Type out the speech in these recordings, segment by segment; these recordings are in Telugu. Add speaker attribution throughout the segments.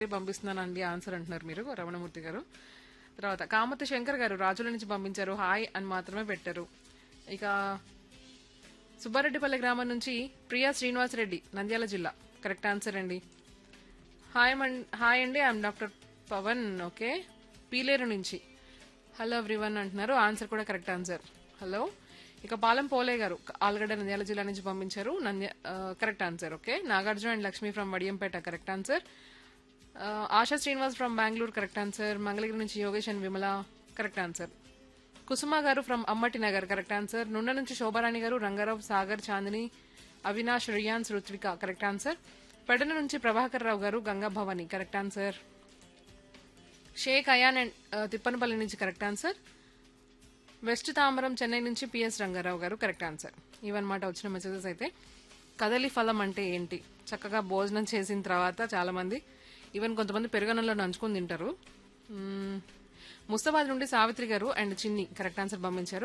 Speaker 1: పంపిస్తున్నానండి ఆన్సర్ అంటున్నారు మీరు రమణమూర్తి గారు తర్వాత కామతి శంకర్ గారు రాజుల నుంచి పంపించారు హాయ్ అని మాత్రమే పెట్టారు ఇక సుబ్బారెడ్డిపల్లి గ్రామం నుంచి ప్రియా శ్రీనివాస్ రెడ్డి నంద్యాల జిల్లా కరెక్ట్ ఆన్సర్ అండి హాయ్ మన్ హాయ్ అండి I'm doctor Pavan okay Piler నుంచి హలో ఎవ్రీవన్ అంటున్నారు ఆన్సర్ కూడా కరెక్ట్ ఆన్సర్ హలో ఇక పాలెం పోలే గారు ఆల్గడ్డ నంద్యాల జిల్లా నుంచి పంపించారు నంద్య correct answer okay Nagarjuna and Lakshmi from Vadiyampeta correct answer Asha Srinivas from Bengaluru correct answer Mangalagiri నుంచి Yogesh and Vimala correct answer Kusuma గారు from Ammati Nagar correct answer నుండ నుంచి శోభారాణి గారు రంగారావు సాగర్ చాందిని అవినాష్ రియాన్స్ రుత్విక కరెక్ట్ ఆన్సర్ పెడన నుంచి ప్రభాకర్ రావు గారు Ganga Bhavani correct answer Sheikh Ayaan and ఆ, తిప్పనపల్లి నుంచి correct answer west Tambaram Chennai నుంచి పిఎస్ రంగారావు గారు కరెక్ట్ ఆన్సర్ ఇవన్నమాట వచ్చిన మెసేజెస్ అయితే కదలి ఫలం అంటే ఏంటి చక్కగా భోజనం చేసిన తర్వాత చాలా మంది ఈవెన్ కొంతమంది పెరుగన్నంలో నంచుకొని తింటారు మ్మ్. ముస్తాబాద్ నుండి సావిత్రి గారు అండ్ చిన్ని కరెక్ట్ ఆన్సర్ పంపించారు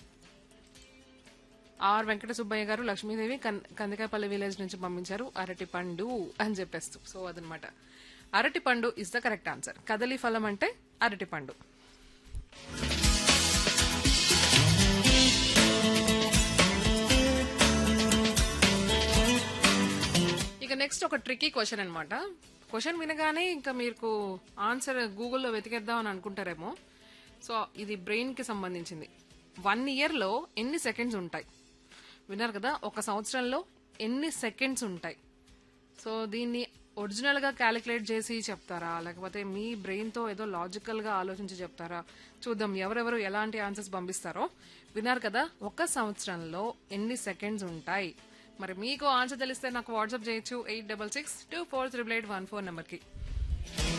Speaker 1: ఆర్ వెంకట సుబ్బయ్య గారు లక్ష్మీదేవి కన్- కందికాయపల్లి విలేజ్ నుంచి పంపించారు అరటి పండు అని చెప్పేస్తూ సో అదనమాట అరటి పండు ఇస్ ద కరెక్ట్ ఆన్సర్ కదలి ఫలం అంటే అరటి పండు ఇక నెక్స్ట్ ఒక ట్రిక్కీ క్వశ్చన్ అన్నమాట క్వశ్చన్ వినగానే ఇంకా మీకు ఆన్సర్ గూగుల్లో వెతికేద్దాం అని అనుకుంటారేమో సో ఇది బ్రెయిన్ కి సంబంధించింది వన్ ఇయర్ లో ఎన్ని సెకండ్స్ ఉంటాయి విన్నారు కదా ఒక సంవత్సరంలో ఎన్ని సెకండ్స్ ఉంటాయి సో దీన్ని ఒరిజినల్ గా క్యాలిక్యులేట్ చేసి చెప్తారా లేకపోతే మీ బ్రెయిన్ తో ఏదో లాజికల్ గా ఆలోచించి చెప్తారా చూద్దాం ఎవరెవరు ఎలాంటి ఆన్సర్స్ పంపిస్తారో విన్నారు కదా ఒక సంవత్సరంలో ఎన్ని సెకండ్స్ ఉంటాయి మరి మీకు ఆన్సర్ తెలిస్తే నాకు వాట్సాప్ చేయొచ్చు eight double six two four triple eight one four నెంబర్కి